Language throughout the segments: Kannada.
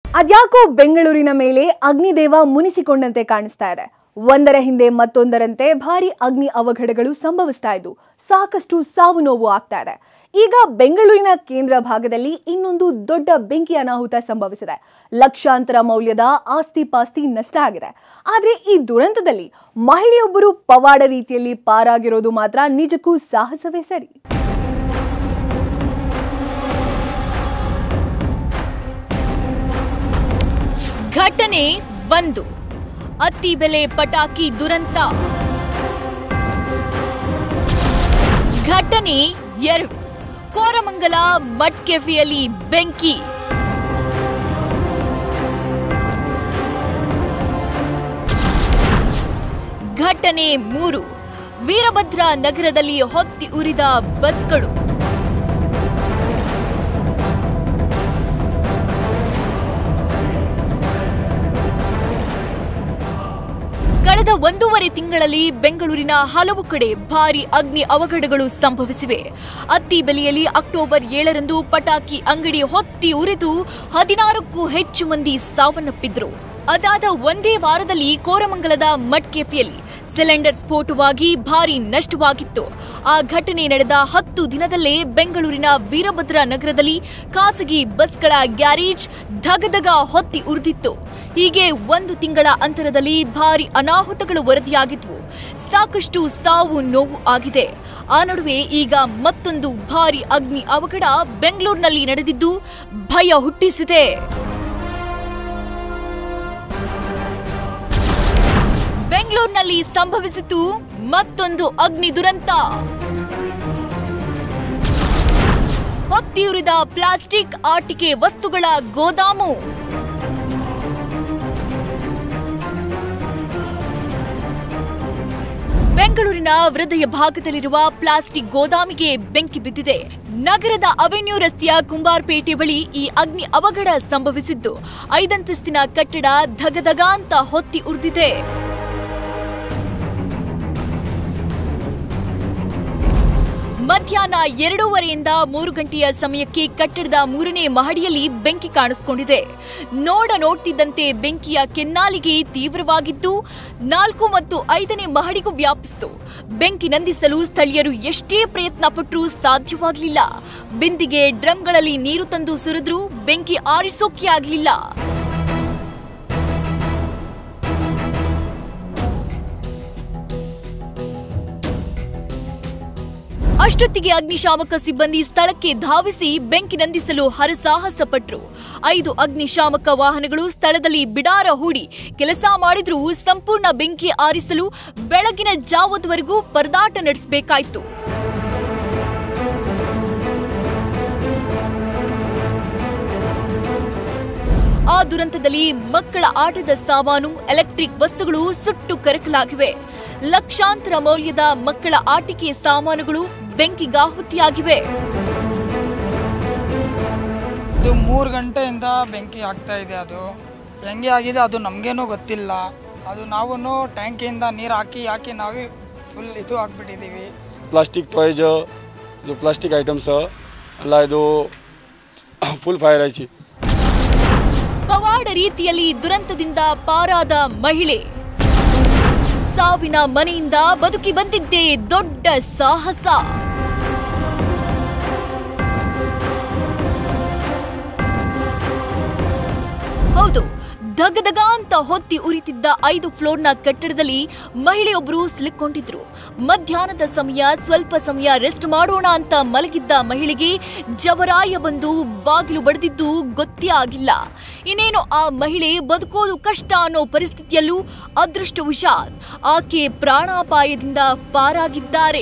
ಅದ್ಯಾಕೋ ಬೆಂಗಳೂರಿನ ಮೇಲೆ ಅಗ್ನಿದೇವ ಮುನಿಸಿಕೊಂಡಂತೆ ಕಾಣಿಸ್ತಾ ಇದೆ ಒಂದರ ಹಿಂದೆ ಮತ್ತೊಂದರಂತೆ ಭಾರಿ ಅಗ್ನಿ ಅವಘಡಗಳು ಸಂಭವಿಸ್ತಾ ಇದ್ದು ಸಾಕಷ್ಟು ಸಾವು ನೋವು ಆಗ್ತಾ ಇದೆ ಈಗ ಬೆಂಗಳೂರಿನ ಕೇಂದ್ರ ಭಾಗದಲ್ಲಿ ಇನ್ನೊಂದು ದೊಡ್ಡ ಬೆಂಕಿ ಅನಾಹುತ ಸಂಭವಿಸಿದೆ ಲಕ್ಷಾಂತರ ಮೌಲ್ಯದ ಆಸ್ತಿ ಪಾಸ್ತಿ ನಷ್ಟ ಆಗಿದೆ ಆದ್ರೆ ಈ ದುರಂತದಲ್ಲಿ ಮಹಿಳೆಯೊಬ್ಬರು ಪವಾಡ ರೀತಿಯಲ್ಲಿ ಪಾರಾಗಿರೋದು ಮಾತ್ರ ನಿಜಕ್ಕೂ ಸಾಹಸವೇ ಸರಿ ಘಟನೆ ಒಂದು ಅತ್ತಿ ಬೆಲೆ ಪಟಾಕಿ ದುರಂತ ಘಟನೆ ಎರಡು ಕೋರಮಂಗಲ ಮಡ್ ಕೆಫೆಯಲ್ಲಿ ಬೆಂಕಿ ಘಟನೆ ಮೂರು ವೀರಭದ್ರ ನಗರದಲ್ಲಿ ಹೊತ್ತಿ ಉರಿದ ಬಸ್ಗಳು ಕಳೆದ ಒಂದೂವರೆ ತಿಂಗಳಲ್ಲಿ ಬೆಂಗಳೂರಿನ ಹಲವು ಕಡೆ ಭಾರಿ ಅಗ್ನಿ ಅವಘಡಗಳು ಸಂಭವಿಸಿವೆ ಅತ್ತಿ ಬೆಲೆಯಲ್ಲಿ ಅಕ್ಟೋಬರ್ ಏಳರಂದು ಪಟಾಕಿ ಅಂಗಡಿ ಹೊತ್ತಿ ಉರಿದು ಹದಿನಾರಕ್ಕೂ ಹೆಚ್ಚು ಮಂದಿ ಸಾವನ್ನಪ್ಪಿದ್ರು ಅದಾದ ಒಂದೇ ವಾರದಲ್ಲಿ ಕೋರಮಂಗಲದ ಮಡ್ ಕೆಫೆಯಲ್ಲಿ ಸಿಲಿಂಡರ್ ಸ್ಫೋಟವಾಗಿ ಭಾರಿ ನಷ್ಟವಾಗಿತ್ತು ಆ ಘಟನೆ ನಡೆದ ಹತ್ತು ದಿನದಲ್ಲೇ ಬೆಂಗಳೂರಿನ ವೀರಭದ್ರ ನಗರದಲ್ಲಿ ಖಾಸಗಿ ಬಸ್ಗಳ ಗ್ಯಾರೇಜ್ ಧಗಧಗ ಹೊತ್ತಿ ಉರಿದಿತ್ತು ಹೀಗೆ ಒಂದು ತಿಂಗಳ ಅಂತರದಲ್ಲಿ ಭಾರಿ ಅನಾಹುತಗಳು ವರದಿಯಾಗಿದ್ವು ಸಾಕಷ್ಟು ಸಾವು ನೋವು ಆಗಿದೆ ಆ ನಡುವೆ ಈಗ ಮತ್ತೊಂದು ಭಾರಿ ಅಗ್ನಿ ಅವಘಡ ಬೆಂಗಳೂರಿನಲ್ಲಿ ನಡೆದಿದ್ದು ಭಯ ಹುಟ್ಟಿಸಿದೆ ಬೆಂಗಳೂರಿನಲ್ಲಿ ಸಂಭವಿಸಿತು ಮತ್ತೊಂದು ಅಗ್ನಿ ದುರಂತ ಹೊತ್ತಿಯುರಿದ ಪ್ಲಾಸ್ಟಿಕ್ ಆಟಿಕೆ ವಸ್ತುಗಳ ಗೋದಾಮು ಬೆಂಗಳೂರಿನ ಹೃದಯ ಭಾಗದಲ್ಲಿರುವ ಪ್ಲಾಸ್ಟಿಕ್ ಗೋದಾಮಿಗೆ ಬೆಂಕಿ ಬಿದ್ದಿದೆ ನಗರದ ಅವೆನ್ಯೂ ರಸ್ತೆಯ ಕುಂಬಾರ್ಪೇಟೆ ಬಳಿ ಈ ಅಗ್ನಿ ಅವಘಡ ಸಂಭವಿಸಿದ್ದು ಐದಂತಸ್ತಿನ ಕಟ್ಟಡ ಧಗಧಗ ಅಂತ ಹೊತ್ತಿ ಉರಿದಿದೆ ಮಧ್ಯಾಹ್ನ ಎರಡೂವರೆಯಿಂದ ಮೂರು ಗಂಟೆಯ ಸಮಯಕ್ಕೆ ಕಟ್ಟಡದ ಮೂರನೇ ಮಹಡಿಯಲ್ಲಿ ಬೆಂಕಿ ಕಾಣಿಸಿಕೊಂಡಿದೆ ನೋಡ ನೋಡ್ತಿದ್ದಂತೆ ಬೆಂಕಿಯ ಕೆನ್ನಾಲಿಗೆ ತೀವ್ರವಾಗಿದ್ದು ನಾಲ್ಕು ಮತ್ತು ಐದನೇ ಮಹಡಿಗೂ ವ್ಯಾಪಿಸಿತು ಬೆಂಕಿ ನಂದಿಸಲು ಸ್ಥಳೀಯರು ಎಷ್ಟೇ ಪ್ರಯತ್ನ ಪಟ್ಟರೂ ಸಾಧ್ಯವಾಗಲಿಲ್ಲ ಬಿಂದಿಗೆ ಡ್ರಮ್ಗಳಲ್ಲಿ ನೀರು ತಂದು ಸುರಿದ್ರೂ ಬೆಂಕಿ ಆರಿಸೋಕೆ ಆಗಲಿಲ್ಲ ಅಷ್ಟೊತ್ತಿಗೆ ಅಗ್ನಿಶಾಮಕ ಸಿಬ್ಬಂದಿ ಸ್ಥಳಕ್ಕೆ ಧಾವಿಸಿ ಬೆಂಕಿ ನಂದಿಸಲು ಹರಸಾಹಸ ಪಟ್ರು ಐದು ಅಗ್ನಿಶಾಮಕ ವಾಹನಗಳು ಸ್ಥಳದಲ್ಲಿ ಬಿಡಾರ ಹೂಡಿ ಕೆಲಸ ಮಾಡಿದ್ರೂ ಸಂಪೂರ್ಣ ಬೆಂಕಿ ಆರಿಸಲು ಬೆಳಗಿನ ಜಾವದವರೆಗೂ ಪರದಾಟ ನಡೆಸಬೇಕಾಯ್ತು ಆ ದುರಂತದಲ್ಲಿ ಮಕ್ಕಳ ಆಟದ ಸಾಮಾನು ಎಲೆಕ್ಟ್ರಿಕ್ ವಸ್ತುಗಳು ಸುಟ್ಟು ಕರಕಲಾಗಿವೆ ಲಕ್ಷಾಂತರ ಮೌಲ್ಯದ ಮಕ್ಕಳ ಆಟಿಕೆ ಸಾಮಾನುಗಳು ಬೆಂಕಿಗಾಹುತಿಯಾಗಿವೆ ಇದು ಮೂರು ಗಂಟೆಯಿಂದ ಬೆಂಕಿ ಆಗ್ತಾ ಇದೆ ಅದು ಹೆಂಗೆ ಆಗಿದೆ ಅದು ನಮಗೇನೂ ಗೊತ್ತಿಲ್ಲ ಅದು ನಾವು ಟ್ಯಾಂಕಿಯಿಂದ ನೀರು ಹಾಕಿ ಹಾಕಿ ನಾವೇ ಫುಲ್ ಇದು ಆಗಿಬಿಟ್ಟಿದ್ದೀವಿ ಪ್ಲಾಸ್ಟಿಕ್ ಟಾಯ್ಸ್ ಇದು ಪ್ಲಾಸ್ಟಿಕ್ ಐಟಮ್ಸ್ ಎಲ್ಲ ಇದು ಫುಲ್ ಫೈರ್ ಆಯ್ತು ಪವಾಡ ರೀತಿಯಲ್ಲಿ ದುರಂತದಿಂದ ಪಾರಾದ ಮಹಿಳೆ ಸಾವಿನ ಮನೆಯಿಂದ ಬದುಕಿ ಬಂದಿದ್ದೇ ದೊಡ್ಡ ಸಾಹಸ ಹೌದು ಧಗಧಗ ಅಂತ ಹೊತ್ತಿ ಉರಿತಿದ್ದ ಐದು ಫ್ಲೋರ್ನ ಕಟ್ಟಡದಲ್ಲಿ ಮಹಿಳೆಯೊಬ್ಬರು ಸಿಲುಕೊಂಡಿದ್ರು ಮಧ್ಯಾಹ್ನದ ಸಮಯ ಸ್ವಲ್ಪ ಸಮಯ ರೆಸ್ಟ್ ಮಾಡೋಣ ಅಂತ ಮಲಗಿದ್ದ ಮಹಿಳೆಗೆ ಜವರಾಯ ಬಂದು ಬಾಗಿಲು ಬಡಿದಿದ್ದು ಗೊತ್ತೇ ಆಗಿಲ್ಲ ಇನ್ನೇನು ಆ ಮಹಿಳೆ ಬದುಕೋದು ಕಷ್ಟ ಅನ್ನೋ ಪರಿಸ್ಥಿತಿಯಲ್ಲೂ ಅದೃಷ್ಟವಶಾತ್ ಆಕೆ ಪ್ರಾಣಾಪಾಯದಿಂದ ಪಾರಾಗಿದ್ದಾರೆ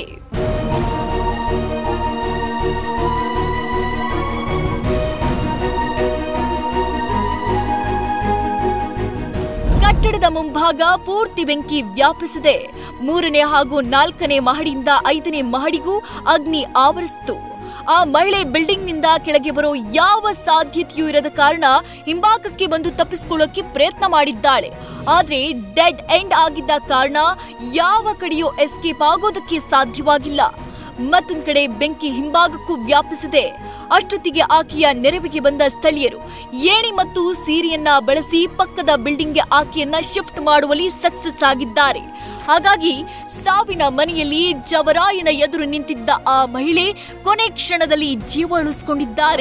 ಕಟ್ಟಡದ ಮುಂಭಾಗ ಪೂರ್ತಿ ಬೆಂಕಿ ವ್ಯಾಪಿಸಿದೆ ಮೂರನೇ ಹಾಗೂ ನಾಲ್ಕನೇ ಮಹಡಿಯಿಂದ ಐದನೇ ಮಹಡಿಗೂ ಅಗ್ನಿ ಆವರಿಸಿತು ಆ ಮಹಿಳೆ ಬಿಲ್ಡಿಂಗ್ನಿಂದ ಕೆಳಗೆ ಬರೋ ಯಾವ ಸಾಧ್ಯತೆಯೂ ಇರದ ಕಾರಣ ಹಿಂಭಾಗಕ್ಕೆ ಬಂದು ತಪ್ಪಿಸಿಕೊಳ್ಳೋಕೆ ಪ್ರಯತ್ನ ಮಾಡಿದ್ದಾಳೆ ಆದ್ರೆ ಡೆಡ್ ಎಂಡ್ ಆಗಿದ್ದ ಕಾರಣ ಯಾವ ಕಡೆಯೂ ಎಸ್ಕೇಪ್ ಆಗೋದಕ್ಕೆ ಸಾಧ್ಯವಾಗಿಲ್ಲ ಮತ್ತೊಂದ್ ಕಡೆ ಬೆಂಕಿ ಹಿಂಭಾಗಕ್ಕೂ ವ್ಯಾಪಿಸಿದೆ ಅಷ್ಟೊತ್ತಿಗೆ ಆಕೆಯ ನೆರವಿಗೆ ಬಂದ ಸ್ಥಳೀಯರು ಏಣಿ ಮತ್ತು ಸೀರೆಯನ್ನ ಬಳಸಿ ಪಕ್ಕದ ಬಿಲ್ಡಿಂಗ್ಗೆ ಆಕೆಯನ್ನ ಶಿಫ್ಟ್ ಮಾಡುವಲ್ಲಿ ಸಕ್ಸಸ್ ಆಗಿದ್ದಾರೆ ಹಾಗಾಗಿ ಸಾವಿನ ಮನೆಯಲ್ಲಿ ಜವರಾಯನ ಎದುರು ನಿಂತಿದ್ದ ಆ ಮಹಿಳೆ ಕೊನೆ ಕ್ಷಣದಲ್ಲಿ ಜೀವ ಉಳಿಸಿಕೊಂಡಿದ್ದಾರೆ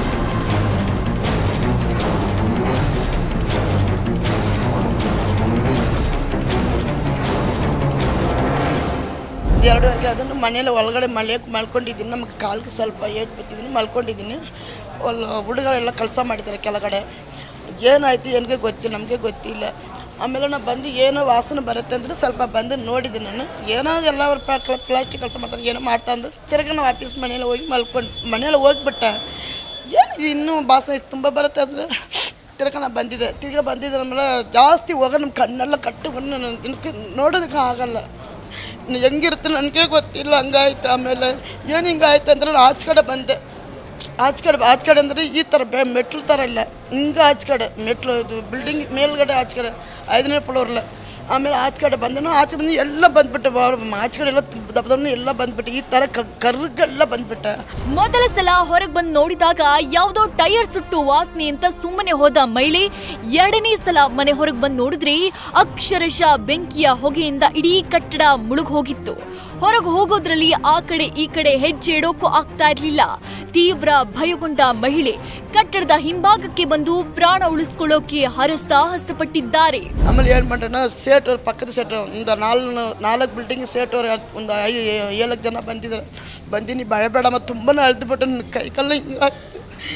ಎರಡೂವರೆಗೆ ಅದನ್ನು ಮನೇಲಿ ಒಳಗಡೆ ಮಳೆಯಕ್ಕೆ ಮಲ್ಕೊಂಡಿದ್ದೀನಿ ನಮಗೆ ಕಾಲಿಗೆ ಸ್ವಲ್ಪ ಏಟ್ ಬಿತ್ತಿದ್ದೀನಿ ಮಲ್ಕೊಂಡಿದ್ದೀನಿ ಅಲ್ಲಿ ಹುಡುಗರೆಲ್ಲ ಕೆಲಸ ಮಾಡಿದ್ದಾರೆ ಕೆಳಗಡೆ ಏನಾಯ್ತು ಏನಿಗೆ ಗೊತ್ತಿಲ್ಲ ನಮಗೆ ಗೊತ್ತಿಲ್ಲ ಆಮೇಲೆ ನಾನು ಬಂದು ಏನೋ ವಾಸನೆ ಬರುತ್ತೆ ಅಂದರೆ ಸ್ವಲ್ಪ ಬಂದು ನೋಡಿದ್ದೀನಿ ನಾನು ಏನೋ ಎಲ್ಲ ಅವ್ರು ಪ್ಲಾಸ್ಟಿಕ್ ಕೆಲಸ ಮಾಡ್ತಾರೆ ಏನೋ ಮಾಡ್ತಾ ಅಂದು ತಿರ್ಗಿ ನಾವು ಆಫೀಸ್ ಮನೇಲಿ ಹೋಗಿ ಮಲ್ಕೊಂಡು ಮನೇಲಿ ಹೋಗ್ಬಿಟ್ಟೆ ಏನು ಇನ್ನೂ ವಾಸನೆ ತುಂಬ ಬರುತ್ತೆ ಅಂದರೆ ತಿರ್ಗ ನಾನು ಬಂದಿದ್ದೆ ತಿರ್ಗಾ ಬಂದಿದ್ದೆ ಆಮೇಲೆ ಜಾಸ್ತಿ ಹೋಗ ನಮ್ಮ ಕಣ್ಣೆಲ್ಲ ಕಟ್ಟುಕೊಂಡು ನನಗೆ ನೋಡೋದಕ್ಕೆ ಆಗಲ್ಲ ಇನ್ನು ಹೆಂಗಿರುತ್ತೆ ನನಗೆ ಗೊತ್ತಿಲ್ಲ ಹಂಗಾಯ್ತು ಆಮೇಲೆ ಏನು ಹಿಂಗಾಯ್ತು ಅಂದ್ರೆ ನಾನು ಆಚೆ ಕಡೆ ಬಂದೆ ಆಚೆ ಕಡೆ ಆಚೆ ಕಡೆ ಅಂದರೆ ಈ ಥರ ಬೆ ಮೆಟ್ಲು ಥರ ಇಲ್ಲ ಹಿಂಗೆ ಆಚೆ ಕಡೆ ಮೆಟ್ಲು ಇದು ಬಿಲ್ಡಿಂಗ್ ಮೇಲ್ಗಡೆ ಆಚೆ ಕಡೆ ಐದನೇ ಫ್ಲೋರ್ಲ ಆಮೇಲೆ ಆಚೆ ಕಡೆ ಬಂದನು ಆಚೆ ಬಂದು ಎಲ್ಲ ಬಂದ್ಬಿಟ್ಟೆ ಬಾ- ಆಚೆ ಕಡೆ ಎಲ್ಲ ದಪ್ಪ ದಪ್ಪನ ಎಲ್ಲ ಬಂದ್ಬಿಟ್ಟೆ ಈ ಥರ ಕ ಕರ್ಗೆಲ್ಲ ಬಂದ್ಬಿಟ್ಟೆ ಮೊದಲ ಸಲ ಹೊರಗೆ ಬಂದು ನೋಡಿದಾಗ ಯಾವುದೋ ಟೈರ್ ಸುಟ್ಟು ವಾಸನೆ ಅಂತ ಸುಮ್ಮನೆ ಹೋದ ಮಹಿಳೆ ಎರಡನೇ ಸಲ ಮನೆ ಹೊರಗೆ ಬಂದು ನೋಡಿದ್ರೆ ಅಕ್ಷರಶಃ ಬೆಂಕಿಯ ಹೊಗೆಯಿಂದ ಇಡೀ ಕಟ್ಟಡ ಮುಳುಗ್ ಹೋಗಿತ್ತು ಹೊರಗೆ ಹೋಗೋದ್ರಲ್ಲಿ ಆ ಕಡೆ ಈ ಕಡೆ ಹೆಜ್ಜೆ ಇಡೋಕ್ಕೂ ಆಗ್ತಾ ಇರಲಿಲ್ಲ ತೀವ್ರ ಭಯಗೊಂಡ ಮಹಿಳೆ ಕಟ್ಟಡದ ಹಿಂಭಾಗಕ್ಕೆ ಬಂದು ಪ್ರಾಣ ಉಳಿಸ್ಕೊಳ್ಳೋಕೆ ಹರಸಾಹಸ ಪಟ್ಟಿದ್ದಾರೆ ಆಮೇಲೆ ಏನು ಮಾಡೋಣ ಸೇಟ್ ಅವ್ರ ಪಕ್ಕದ ಸೇಟ್ ಒಂದು ನಾಲ್ಕು ನಾಲ್ಕು ಬಿಲ್ಡಿಂಗ್ ಸೇಟ್ ಅವ್ರು ಒಂದು ಐ ಏಳಕ್ಕೆ ಜನ ಬಂದಿದ್ದಾರೆ ಬಂದಿನಿ ಭಯ ಬೇಡ ಮತ್ತು ತುಂಬಾ ಅಳ್ದುಬಿಟ್ಟು ನನ್ನ ಕೈ ಕಲ್ಲ ಹಿಂಗೆ ಆಯ್ತು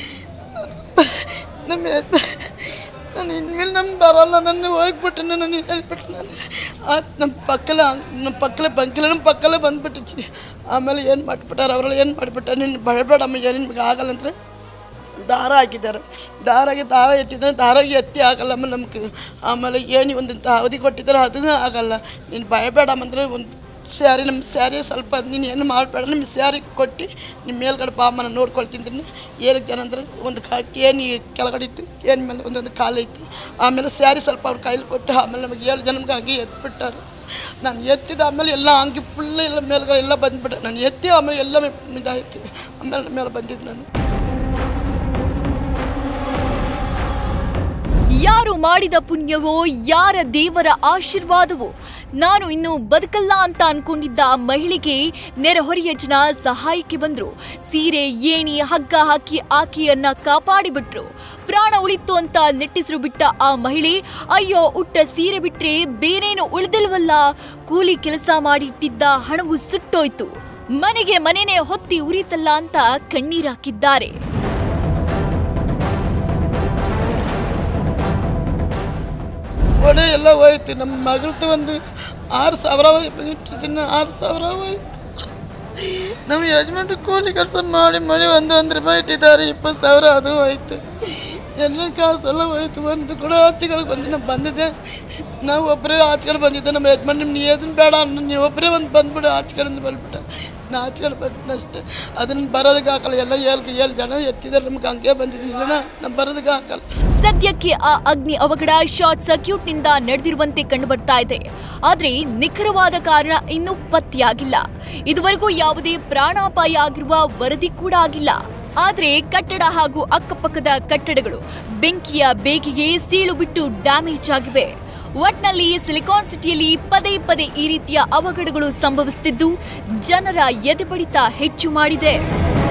ನಮ್ಮ ಯಜ- ನಾನು ಇನ್ಮೇಲೆ ನಮ್ಮ ಬರಲ್ಲ ನನ್ನ ಹೋಗ್ಬಿಟ್ಟು ನಾನು ಹೇಳ್ಬಿಟ್ಟು ನಾನು ಆಯ್ತು ನಮ್ಮ ಪಕ್ಕಲೆ ನಮ್ಮ ಪಕ್ಕಲೆ ಬಂಕಿಲ್ಲ ನಮ್ಮ ಪಕ್ಕಲೆ ಬಂದ್ಬಿಟ್ಟಿಚ್ಚಿ ಆಮೇಲೆ ಏನು ಮಾಡಿಬಿಟ್ಟಾರೆ ಅವರೆಲ್ಲ ಏನು ಮಾಡಿಬಿಟ್ಟಾರೆ ನಿನ್ನ ಭಯ ಬೇಡಮ್ಮ ಏನು ನಿಮ್ಗೆ ಆಗಲ್ಲ ಅಂದರೆ ದಾರ ಹಾಕಿದ್ದಾರೆ ದಾರಾಗಿ ದಾರ ಎತ್ತಿದ್ರೆ ದಾರಾಗಿ ಎತ್ತಿ ಆಗಲ್ಲ ಆಮೇಲೆ ನಮ್ಗೆ ಆಮೇಲೆ ಏನು ಒಂದು ಅವಧಿ ಕೊಟ್ಟಿದ್ದಾರೆ ಅದು ಆಗಲ್ಲ ನೀನು ಭಯಬೇಡ ಅಂದರೆ ಒಂದು ಸ್ಯಾರಿ ನಮ್ಮ ಸ್ಯಾರಿ ಸ್ವಲ್ಪ ನೀನು ಏನು ಮಾಡಬೇಡ ನಿಮ್ಮ ಸ್ಯಾರಿ ಕೊಟ್ಟು ನಿಮ್ಮ ಮೇಲ್ಗಡೆ ಬಾಮ ನಾನು ನೋಡ್ಕೊಳ್ತಿದ್ದೀನಿ ಏನಕ್ಕೆ ಜನ ಅಂದರೆ ಒಂದು ಕಾ ಏನು ಕೆಳಗಡೆ ಇತ್ತು ಏನು ಮೇಲೆ ಒಂದೊಂದು ಕಾಲು ಐತಿ ಆಮೇಲೆ ಸ್ಯಾರಿ ಸ್ವಲ್ಪ ಅವ್ರ ಕೈಲಿ ಕೊಟ್ಟು ಆಮೇಲೆ ನಮಗೆ ಏಳು ಜನಕ್ಕೆ ಹಂಗೆ ಎತ್ಬಿಟ್ಟಾರೆ ನಾನು ಎತ್ತಿದ ಆಮೇಲೆ ಎಲ್ಲ ಹಂಗೆ ಫುಲ್ ಎಲ್ಲ ಮೇಲ್ಗಡೆ ಎಲ್ಲ ಬಂದ್ಬಿಟ್ಟೆ ನಾನು ಎತ್ತಿ ಆಮೇಲೆ ಎಲ್ಲ ಇದಾಯ್ತು ಆಮೇಲೆ ಮೇಲೆ ಬಂದಿದ್ದು ನಾನು ಯಾರು ಮಾಡಿದ ಪುಣ್ಯವೋ ಯಾರ ದೇವರ ಆಶೀರ್ವಾದವೋ ನಾನು ಇನ್ನು ಬದುಕಲ್ಲ ಅಂತ ಅನ್ಕೊಂಡಿದ್ದ ಆ ಮಹಿಳೆಗೆ ನೆರೆಹೊರೆಯ ಜನ ಸಹಾಯಕ್ಕೆ ಬಂದ್ರು ಸೀರೆ ಏಣಿ ಹಗ್ಗ ಹಾಕಿ ಆಕೆಯನ್ನ ಕಾಪಾಡಿಬಿಟ್ರು ಪ್ರಾಣ ಉಳಿತು ಅಂತ ನೆಟ್ಟಿಸಿರು ಬಿಟ್ಟ ಆ ಮಹಿಳೆ ಅಯ್ಯೋ ಉಟ್ಟ ಸೀರೆ ಬಿಟ್ರೆ ಬೇರೇನು ಉಳಿದಿಲ್ವಲ್ಲ ಕೂಲಿ ಕೆಲಸ ಮಾಡಿ ಇಟ್ಟಿದ್ದ ಹಣವು ಸುಟ್ಟೋಯ್ತು ಮನೆಗೆ ಮನೆನೇ ಹೊತ್ತಿ ಉರಿತಲ್ಲ ಅಂತ ಕಣ್ಣೀರಾಕಿದ್ದಾರೆ ಒಡೆ ಎಲ್ಲ ಹೋಯ್ತು ನಮ್ಮ ಮಗಳದ್ದು ಒಂದು ಆರು ಸಾವಿರ ಇಟ್ಟಿದ್ದೀನಿ ಆರು ಸಾವಿರ ಹೋಯ್ತು ನಮ್ಮ ಯಜಮಾನ್ರು ಕೂಲಿ ಕೆಲಸ ಮಾಡಿ ಮಾಡಿ ಒಂದು ಒಂದು ರೂಪಾಯಿ ಇಟ್ಟಿದ್ದಾರೆ ಇಪ್ಪತ್ತು ಸಾವಿರ ಅದು ಹೋಯ್ತು ಎಲ್ಲ ಕಾಸೆಲ್ಲ ಹೋಯ್ತು ಒಂದು ಕೂಡ ಆಚೆ ಕಡೆ ಬಂದು ನಾವು ಬಂದಿದ್ದೆ ನಾವು ಒಬ್ಬರೇ ಆಚೆ ಕಡೆ ಬಂದಿದ್ದೆ ನಮ್ಮ ಯಜಮಾನ್ ನಿಮ್ಮ ಏನು ಬೇಡ ನೀವು ಒಬ್ಬರೇ ಒಂದು ಬಂದ್ಬಿಡು ಆಚೆ ಕಡೆಯಿಂದ ಬಂದ್ಬಿಟ್ಟೆ ನಾ ಆಚೆ ಕಡೆ ಬಂದಿನ ಅಷ್ಟೇ ಅದನ್ನ ಬರೋದಕ್ಕೆ ಹಾಕಲ್ಲ ಎಲ್ಲ ಏಳು ಏಳು ಜನ ಎತ್ತಿದ್ದಾರೆ ನಮ್ಗೆ ಹಂಗೆ ಬಂದಿದ್ದೀನಿ ಇಲ್ಲ ನಮ್ಮ ಬರೋದಕ್ಕೆ ಹಾಕಲ್ಲ ಸದ್ಯಕ್ಕೆ ಆ ಅಗ್ನಿ ಅವಘಡ ಶಾರ್ಟ್ ಸರ್ಕ್ಯೂಟ್ ನಿಂದ ನಡೆದಿರುವಂತೆ ಕಂಡುಬರ್ತಾ ಇದೆ ಆದ್ರೆ ನಿಖರವಾದ ಕಾರಣ ಇನ್ನೂ ಪತ್ತೆಯಾಗಿಲ್ಲ ಇದುವರೆಗೂ ಯಾವುದೇ ಪ್ರಾಣಾಪಾಯ ಆಗಿರುವ ವರದಿ ಕೂಡ ಆಗಿಲ್ಲ ಆದ್ರೆ ಕಟ್ಟಡ ಹಾಗೂ ಅಕ್ಕಪಕ್ಕದ ಕಟ್ಟಡಗಳು ಬೆಂಕಿಯ ಬೇಗಿಗೆ ಸೀಳು ಬಿಟ್ಟು ಡ್ಯಾಮೇಜ್ ಆಗಿವೆ ಒಟ್ನಲ್ಲಿ ಸಿಲಿಕಾನ್ ಸಿಟಿಯಲ್ಲಿ ಪದೇ ಪದೇ ಈ ರೀತಿಯ ಅವಘಡಗಳು ಸಂಭವಿಸುತ್ತಿದ್ದು ಜನರ ಎದೆಬಡಿತ ಹೆಚ್ಚು ಮಾಡಿದೆ